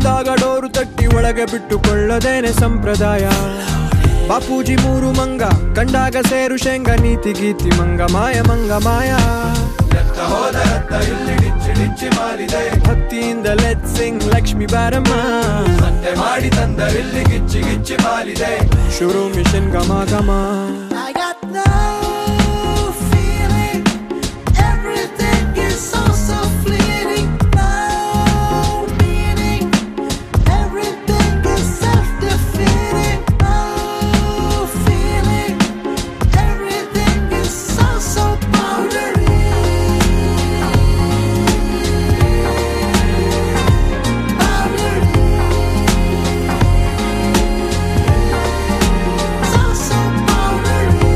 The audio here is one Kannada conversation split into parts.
ಬಂದಾಗ ಡೋರು ತಟ್ಟಿ ಒಳಗೆ ಬಿಟ್ಟುಕೊಳ್ಳದೇನೆ ಸಂಪ್ರದಾಯ ಬಾಪೂಜಿ ಮೂರು ಮಂಗ ಕಂಡಾಗ ಸೇರು ಶೇಂಗ ನೀತಿ ಗೀತಿ ಮಂಗ ಮಾಯ ಮಂಗ ಮಾಯ ಭಕ್ತಿಯಿಂದ ಲೆಟ್ ಸಿಂಗ್ ಲಕ್ಷ್ಮಿ ಬಾರಮ್ಮ ಮಾಡಿ ತಂದ ಇಲ್ಲಿ ಗಿಚ್ಚಿ ಗಿಚ್ಚಿ ಮಾಲಿದೆ ಶುರು ಮಿಷನ್ ಗಮ ಗಮ I got no feeling. Everything is so so fleeting. No meaning. Everything is self-defeating. No feeling. Everything is so so powdery. Powdery. So so powdery.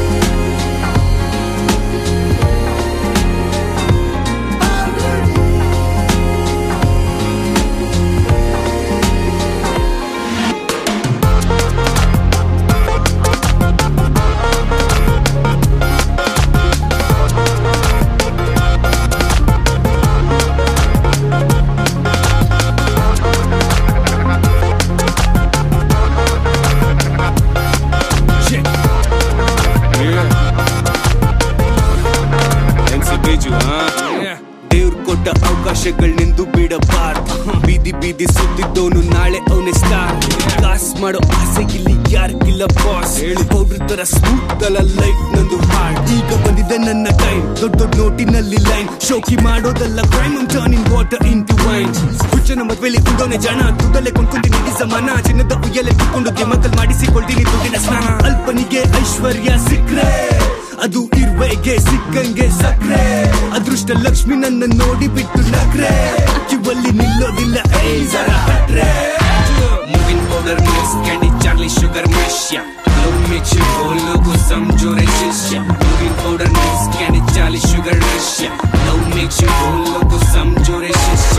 Powdery. ದೇವ್ರು ಕೊಟ್ಟ ಅವಕಾಶಗಳನ್ನೆಂದು ಬಿಡಬಾರ್ದು ಬೀದಿ ಬೀದಿ ಸುತ್ತಿದ್ದವನು ನಾಳೆ ಅವನೇ ಸ್ಟಾರ್ ಕಾಸ್ ಮಾಡೋ ಆಸೆ ಇಲ್ಲಿ ಯಾರಿಗಿಲ್ಲ ಬಾಸ್ ಹೇಳಿ ಪೌಡ್ರ್ ತರ ಸ್ಮೂತ್ ಅಲ್ಲ ಲೈಫ್ ನಂದು ಹಾರ್ಟ್ ಈಗ ಬಂದಿದೆ ನನ್ನ ಟೈಮ್ ದೊಡ್ಡ ದೊಡ್ಡ ನೋಟಿನಲ್ಲಿ ಲೈನ್ ಶೋಕಿ ಮಾಡೋದಲ್ಲ crime turning water into wine ಹುಚ್ಚನ ಮದ್ವೆಲಿ ಕುಂಡೋನೆ ಜನ ದುಡ್ಡಲ್ಲೇ ಕೊಂಡ್ಕೊಂತೀನಿ ಇಡೀ ಸಮಾನ ಚಿನ್ನದ ಉಯ್ಯಲೆ ಕುತ್ಕೊಂಡು ದಿಮಕಲ್ ಮಾಡಿಸಿಕೊಳ್ತೀನಿ ದುಡ್ಡಿನ ಸ್ನಾನ ಅಲ್ಪನಿಗೆ ಐಶ್ವರ್ಯ ಸಿಕ್ರೆ ಅದು ಇರ್ವೆಗೆ ಸಿಕ್ಕಂಗೆ ಸಕ್ರೆ ಅದೃಷ್ಟ ಲಕ್ಷ್ಮಿ ನನ್ನ ನೋಡಿ ಬಿಟ್ಟು ನಕ್ರೆ ಕಿವಲ್ಲಿ ನಿಲ್ಲೋದಿಲ್ಲ ಏ ಜರ ಹಟ್ರೆ moving powder mix candy Charlie sugar ಮಿಶ್ಯ ಲವ್ ಮಿಚ್ ಲೋಗೋ ಸಂಜೋರೆ ಶಿಷ್ಯ moving powder mix candy Charlie sugar ಮಿಶ್ಯ ಲವ್ ಮಿಚ್ ಲೋಗೋ ಸಂಜೋರೆ ಶಿಷ್ಯ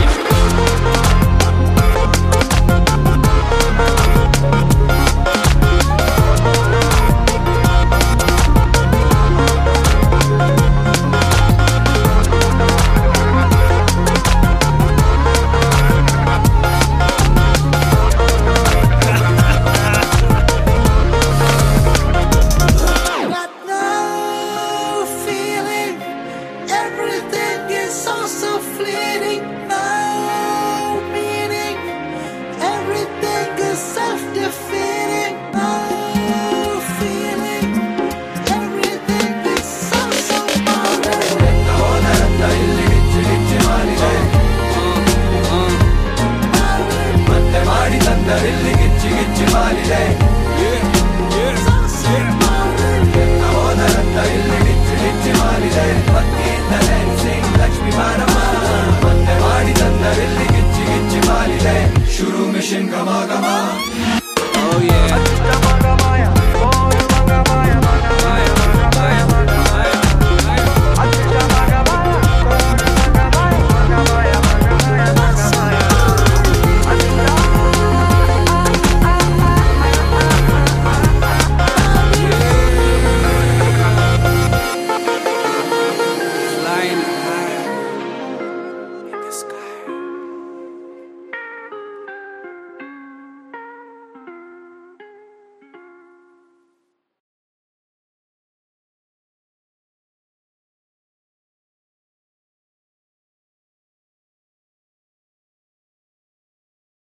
got no feeling. Everything is so so fleeting. No meaning. Everything is self-defeating. No feeling. Everything is so so powdery. ಮಾಡಿ ತಂದ ಇಲ್ಲಿ ಗಿಚ್ಚಿ ಗಿಚ್ಚಿ ಮಾಲಿದೆ So so powdery. ಹೋದರಂತ ಇಲ್ಲಿ ಗಿಚ್ಚಿ ಗಿಚ್ಚಿ ಮಾಲಿದೆ ಭಕ್ತಿಯಿಂದ ಸಿಂಗ್ ಲಕ್ಷ್ಮಿ ಬಾರಮ್ಮ ಮತ್ತೆ ಮಾಡಿ ತಂದ ಇಲ್ಲಿ ಗಿಚ್ಚಿ ಗಿಚ್ಚಿ ಮಾಲಿದೆ ಶುರು ಮಿಷನ್ ಗಮ ಗಮ Oh yeah